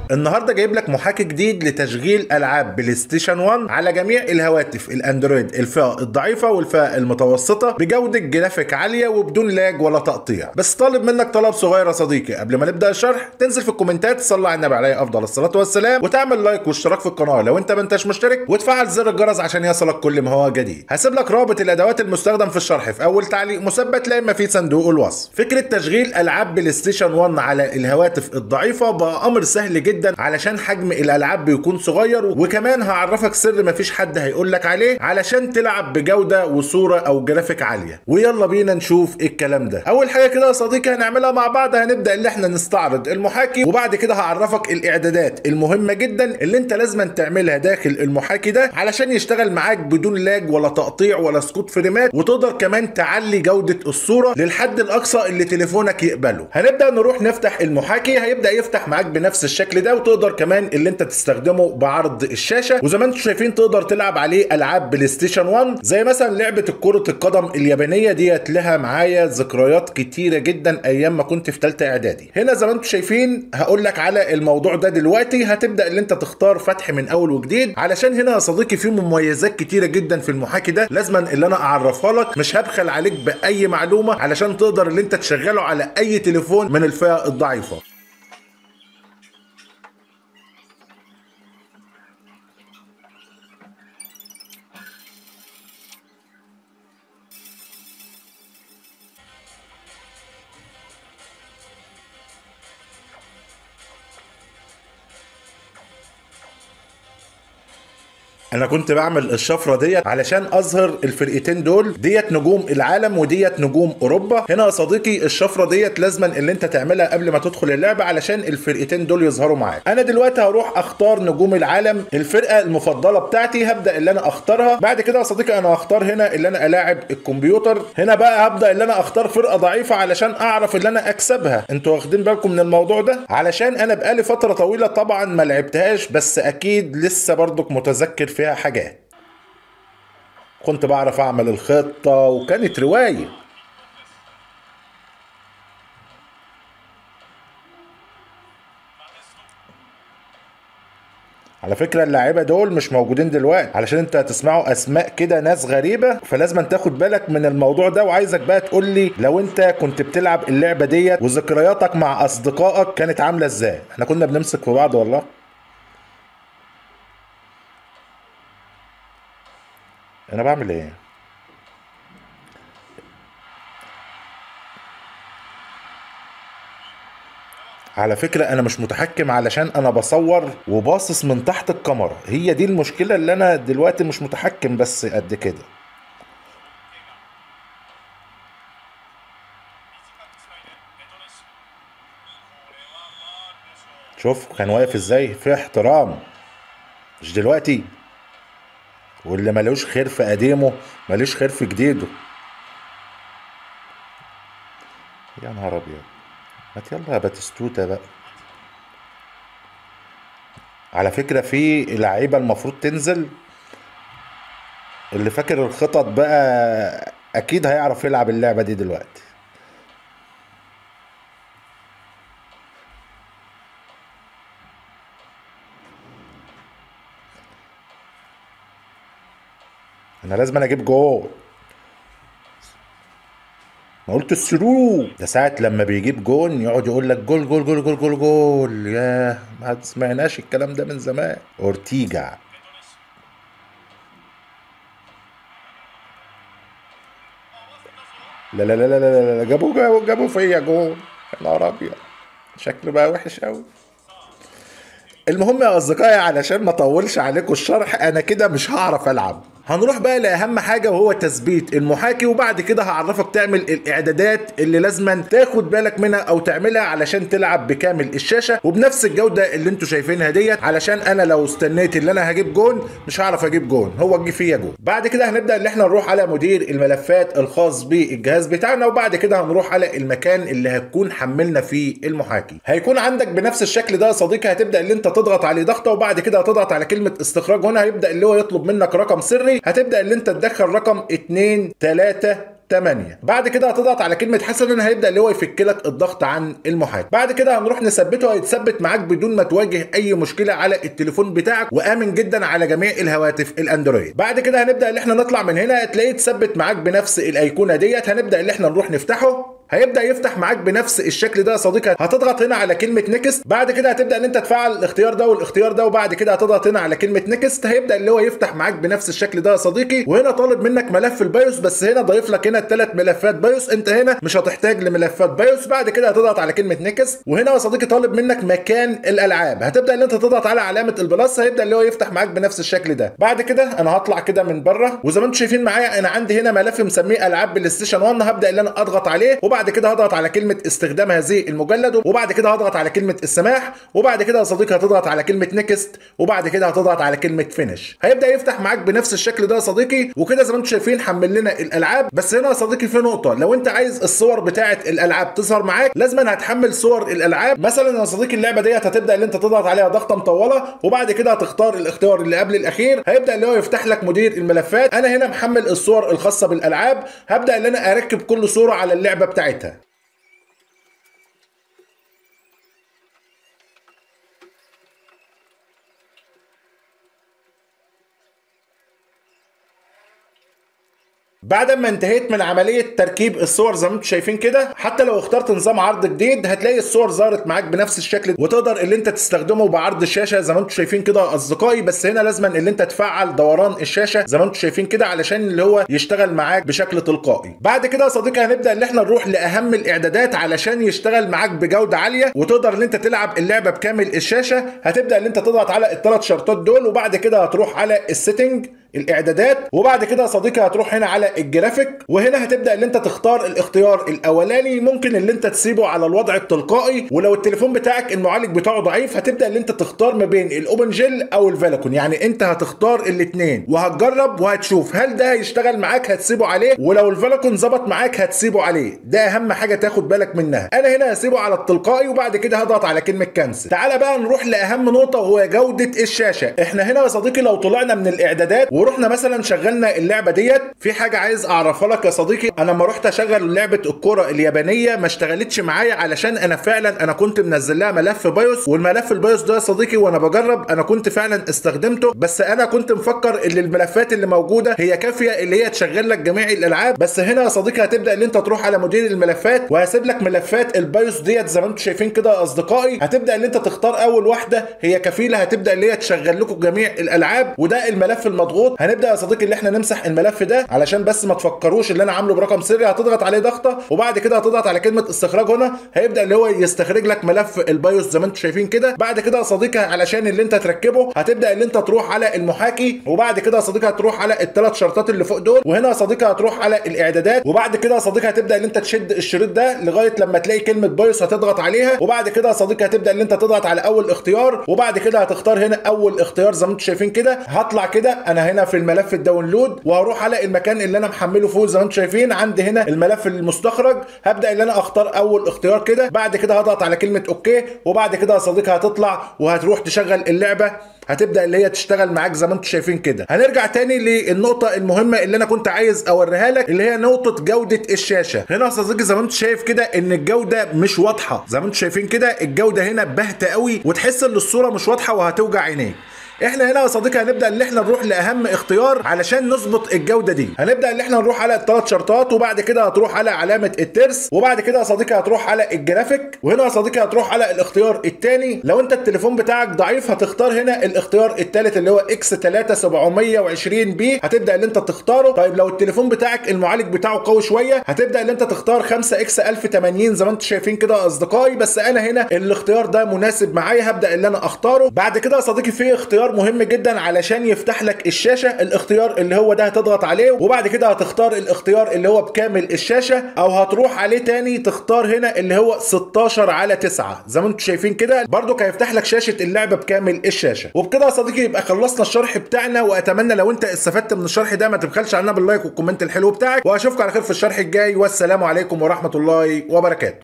النهارده جايب لك محاكي جديد لتشغيل العاب بلاي ستيشن 1 على جميع الهواتف الاندرويد الفئه الضعيفه والفئه المتوسطه بجوده جرافيك عاليه وبدون لاج ولا تقطيع بس طالب منك طلب صغير يا صديقي قبل ما نبدا الشرح تنزل في الكومنتات تصلي على النبي عليه افضل الصلاه والسلام وتعمل لايك واشتراك في القناه لو انت ما انتش مشترك وتفعل زر الجرس عشان يصلك كل ما هو جديد هسيب لك رابط الادوات المستخدم في الشرح في اول تعليق مثبت لا اما في صندوق الوصف فكره تشغيل العاب بلاي ستيشن 1 على الهواتف الضعيفه بقى امر سهل جدا علشان حجم الالعاب بيكون صغير وكمان هعرفك سر مفيش حد هيقول لك عليه علشان تلعب بجوده وصوره او جرافيك عاليه ويلا بينا نشوف إيه الكلام ده اول حاجه كده يا صديقي هنعملها مع بعض هنبدا ان احنا نستعرض المحاكي وبعد كده هعرفك الاعدادات المهمه جدا اللي انت لازم تعملها داخل المحاكي ده علشان يشتغل معاك بدون لاج ولا تقطيع ولا سقوط فريمات وتقدر كمان تعلي جوده الصوره للحد الاقصى اللي تليفونك يقبله هنبدا نروح نفتح المحاكي هيبدا يفتح معاك بنفس الشكل ده وتقدر كمان اللي انت تستخدمه بعرض الشاشه وزي ما انتم شايفين تقدر تلعب عليه العاب بلاي ستيشن 1 زي مثلا لعبه كره القدم اليابانيه ديت لها معايا ذكريات كتيره جدا ايام ما كنت في ثالثه اعدادي هنا زي ما انتم شايفين هقول لك على الموضوع ده دلوقتي هتبدا اللي انت تختار فتح من اول وجديد علشان هنا يا صديقي في مميزات كتيره جدا في المحاكي ده لازما اللي انا اعرفها لك مش هبخل عليك باي معلومه علشان تقدر اللي انت تشغله على اي تليفون من الفئه الضعيفه انا كنت بعمل الشفره ديت علشان اظهر الفرقتين دول ديت نجوم العالم وديت نجوم اوروبا هنا يا صديقي الشفره ديت لازما اللي انت تعملها قبل ما تدخل اللعبه علشان الفرقتين دول يظهروا معاك انا دلوقتي هروح اختار نجوم العالم الفرقه المفضله بتاعتي هبدا اللي انا اختارها بعد كده يا صديقي انا هختار هنا اللي انا الاعب الكمبيوتر هنا بقى هبدا اللي انا اختار فرقه ضعيفه علشان اعرف اللي انا اكسبها انتوا واخدين بالكم من الموضوع ده علشان انا بقالي فتره طويله طبعا ما لعبتهاش بس اكيد لسه برضك متذكر فيها حاجات كنت بعرف اعمل الخطة وكانت رواية على فكرة اللاعيبة دول مش موجودين دلوقتي علشان انت هتسمعوا اسماء كده ناس غريبة فلازم تاخد بالك من الموضوع ده وعايزك بقى تقول لي لو انت كنت بتلعب اللعبة ديت وذكرياتك مع اصدقائك كانت عاملة ازاي احنا كنا بنمسك في بعض والله انا بعمل ايه على فكرة أنا مش متحكم علشان أنا بصور وباصص من تحت الكاميرا هي دي المشكلة اللي أنا دلوقتي مش متحكم بس قد كده شوف كان واقف ازاي في احترام مش دلوقتي واللي ملوش خير في قديمه ملوش خير في جديده يا نهار ابيض ما يلا يا باتستوتا بقى على فكرة في لعيبة المفروض تنزل اللي فاكر الخطط بقى اكيد هيعرف يلعب اللعبة دي دلوقتي انا لازم أنا اجيب جول ما قلت الثرو ده ساعة لما بيجيب جون يقعد يقول لك جول جول جول جول جول جول ياه ما سمعناش الكلام ده من زمان اورتيجا لا لا لا لا لا لا جابوا جابوا جابوا فيا جول يا نهار ابيض شكله بقى وحش قوي المهم يا اصدقائي علشان ما اطولش عليكم الشرح انا كده مش هعرف العب هنروح بقى لاهم حاجه وهو تثبيت المحاكي وبعد كده هعرفك تعمل الاعدادات اللي لازما تاخد بالك منها او تعملها علشان تلعب بكامل الشاشه وبنفس الجوده اللي انتوا شايفينها ديت علشان انا لو استنيت اللي انا هجيب جون مش هعرف اجيب جون هو جه فيا جون بعد كده هنبدا ان احنا نروح على مدير الملفات الخاص بالجهاز بتاعنا وبعد كده هنروح على المكان اللي هتكون حملنا فيه المحاكي هيكون عندك بنفس الشكل ده يا صديقي هتبدا اللي انت تضغط عليه ضغطه وبعد كده هتضغط على كلمه استخراج هنا هيبدا اللي هو يطلب منك رقم سري هتبدا اللي انت تدخل رقم 2 3 8 بعد كده هتضغط على كلمه حسنا هيبدا اللي هو يفك لك الضغط عن المحاك بعد كده هنروح نثبته هيتثبت معاك بدون ما تواجه اي مشكله على التليفون بتاعك وامن جدا على جميع الهواتف الاندرويد بعد كده هنبدا اللي احنا نطلع من هنا هتلاقيه اتثبت معاك بنفس الايقونه ديت هنبدا اللي احنا نروح نفتحه هيبدا يفتح معاك بنفس الشكل ده يا صديقي هتضغط هنا على كلمه نيكست بعد كده هتبدا ان انت تفعل الاختيار ده والاختيار ده وبعد كده هتضغط هنا على كلمه نيكست هيبدا اللي هو يفتح معاك بنفس الشكل ده يا صديقي وهنا طالب منك ملف البايوس بس هنا ضايف لك هنا الثلاث ملفات بايوس انت هنا مش هتحتاج لملفات بايوس بعد كده هتضغط على كلمه نيكست وهنا يا صديقي طالب منك مكان الالعاب هتبدا ان انت تضغط على علامه البلس هيبدا اللي هو يفتح معاك بنفس الشكل ده بعد كده انا هطلع كده من بره وزي ما انتم شايفين معايا انا عندي هنا ملف مسميه العاب بلاي ستيشن 1 هبدا ان انا اضغط عليه وبعد كده هضغط على كلمه استخدام هذه المجلد وبعد كده هضغط على كلمه السماح وبعد كده يا صديقي هتضغط على كلمه نيكست وبعد كده هتضغط على كلمه فينش هيبدا يفتح معاك بنفس الشكل ده يا صديقي وكده زي ما انتم شايفين حمل لنا الالعاب بس هنا يا صديقي في نقطه لو انت عايز الصور بتاعه الالعاب تظهر معاك لازم هتحمل صور الالعاب مثلا يا صديقي اللعبه ديت هتبدا ان انت تضغط عليها ضغطه مطوله وبعد كده هتختار الاختيار اللي قبل الاخير هيبدا اللي هو يفتح لك مدير الملفات انا هنا محمل الصور الخاصه بالالعاب هبدا ان انا اركب كل صوره على اللعبه بتاعتها بعد ما انتهيت من عمليه تركيب الصور زي ما انتم شايفين كده حتى لو اخترت نظام عرض جديد هتلاقي الصور ظهرت معاك بنفس الشكل وتقدر اللي انت تستخدمه بعرض الشاشه زي ما انتم شايفين كده اصدقائي بس هنا لازما اللي انت تفعل دوران الشاشه زي ما انتم شايفين كده علشان اللي هو يشتغل معاك بشكل تلقائي بعد كده يا صديقي هنبدا ان احنا نروح لاهم الاعدادات علشان يشتغل معاك بجوده عاليه وتقدر ان انت تلعب اللعبه بكامل الشاشه هتبدا ان انت تضغط على الثلاث شرطات دول وبعد كده هتروح على السيتنج الاعدادات وبعد كده يا صديقي هتروح هنا على الجرافيك وهنا هتبدا ان انت تختار الاختيار الاولاني ممكن اللي انت تسيبه على الوضع التلقائي ولو التليفون بتاعك المعالج بتاعه ضعيف هتبدا ان انت تختار ما بين الاوبن جيل او الفالكون يعني انت هتختار الاثنين وهتجرب وهتشوف هل ده هيشتغل معاك هتسيبه عليه ولو الفالكون ظبط معاك هتسيبه عليه ده اهم حاجه تاخد بالك منها انا هنا هسيبه على التلقائي وبعد كده هضغط على كلمه كنسل تعالى بقى نروح لاهم نقطه وهو جوده الشاشه احنا هنا يا صديقي لو طلعنا من الاعدادات ورحنا مثلا شغلنا اللعبه ديت في حاجه عايز اعرفها لك يا صديقي انا لما رحت اشغل لعبه الكره اليابانيه ما اشتغلتش معايا علشان انا فعلا انا كنت منزل لها ملف بايوس والملف البايوس ده يا صديقي وانا بجرب انا كنت فعلا استخدمته بس انا كنت مفكر ان الملفات اللي موجوده هي كافيه اللي هي تشغل لك جميع الالعاب بس هنا يا صديقي هتبدا ان انت تروح على مدير الملفات وهسيب لك ملفات البايوس ديت زي ما انتم شايفين كده يا اصدقائي هتبدا ان انت تختار اول واحده هي كفيله هتبدا اللي هي تشغل لكم جميع الالعاب وده الملف المضغوط هنبدا يا صديقي اللي احنا نمسح الملف ده علشان بس ما تفكروش اللي انا عامله برقم سري هتضغط عليه ضغطه وبعد كده هتضغط على كلمه استخراج هنا هيبدا اللي هو يستخرج لك ملف البايوس زي ما انتم شايفين كده بعد كده يا صديقي علشان اللي انت تركبه هتبدا اللي انت تروح على المحاكي وبعد كده يا صديقي هتروح على الثلاث شرطات اللي فوق دول وهنا يا صديقي هتروح على الاعدادات وبعد كده يا صديقي هتبدا اللي انت تشد الشريط ده لغايه لما تلاقي كلمه بايوس هتضغط عليها وبعد كده يا صديقي هتبدا اللي انت تضغط على اول اختيار وبعد كده هتختار هنا اول اختيار زي ما انتم شايفين كده هطلع كده انا هنا في الملف الداونلود وهروح على المكان اللي انا محمله فوق زي ما انتم شايفين عندي هنا الملف المستخرج هبدا ان انا اختار اول اختيار كده بعد كده هضغط على كلمه اوكي وبعد كده يا صديقي هتطلع وهتروح تشغل اللعبه هتبدا اللي هي تشتغل معاك زي ما انتم شايفين كده هنرجع تاني للنقطه المهمه اللي انا كنت عايز اوريها لك اللي هي نقطه جوده الشاشه هنا يا صديقي زي ما انتم شايف كده ان الجوده مش واضحه زي ما انتم شايفين كده الجوده هنا باهته قوي وتحس ان الصوره مش واضحه وهتوجع عينيك احنا هنا يا صديقي هنبدا ان احنا نروح لاهم اختيار علشان نظبط الجوده دي هنبدا ان احنا نروح على الثلاث شرطات وبعد كده هتروح على علامه الترس وبعد كده يا صديقي هتروح على الجرافيك وهنا يا صديقي هتروح على الاختيار الثاني لو انت التليفون بتاعك ضعيف هتختار هنا الاختيار الثالث اللي هو اكس 3 720 بي هتبدا ان انت تختاره طيب لو التليفون بتاعك المعالج بتاعه قوي شويه هتبدا ان انت تختار 5 اكس 1080 زي ما انتم شايفين كده يا اصدقائي بس انا هنا الاختيار ده مناسب معايا هبدا ان انا اختاره بعد كده يا صديقي في اختيار مهم جدا علشان يفتح لك الشاشه الاختيار اللي هو ده هتضغط عليه وبعد كده هتختار الاختيار اللي هو بكامل الشاشه او هتروح عليه تاني تختار هنا اللي هو 16 على 9 زي ما انتم شايفين كده برضو هيفتح لك شاشه اللعبه بكامل الشاشه وبكده يا صديقي يبقى خلصنا الشرح بتاعنا واتمنى لو انت استفدت من الشرح ده ما تبخلش علينا باللايك والكومنت الحلو بتاعك واشوفكم على خير في الشرح الجاي والسلام عليكم ورحمه الله وبركاته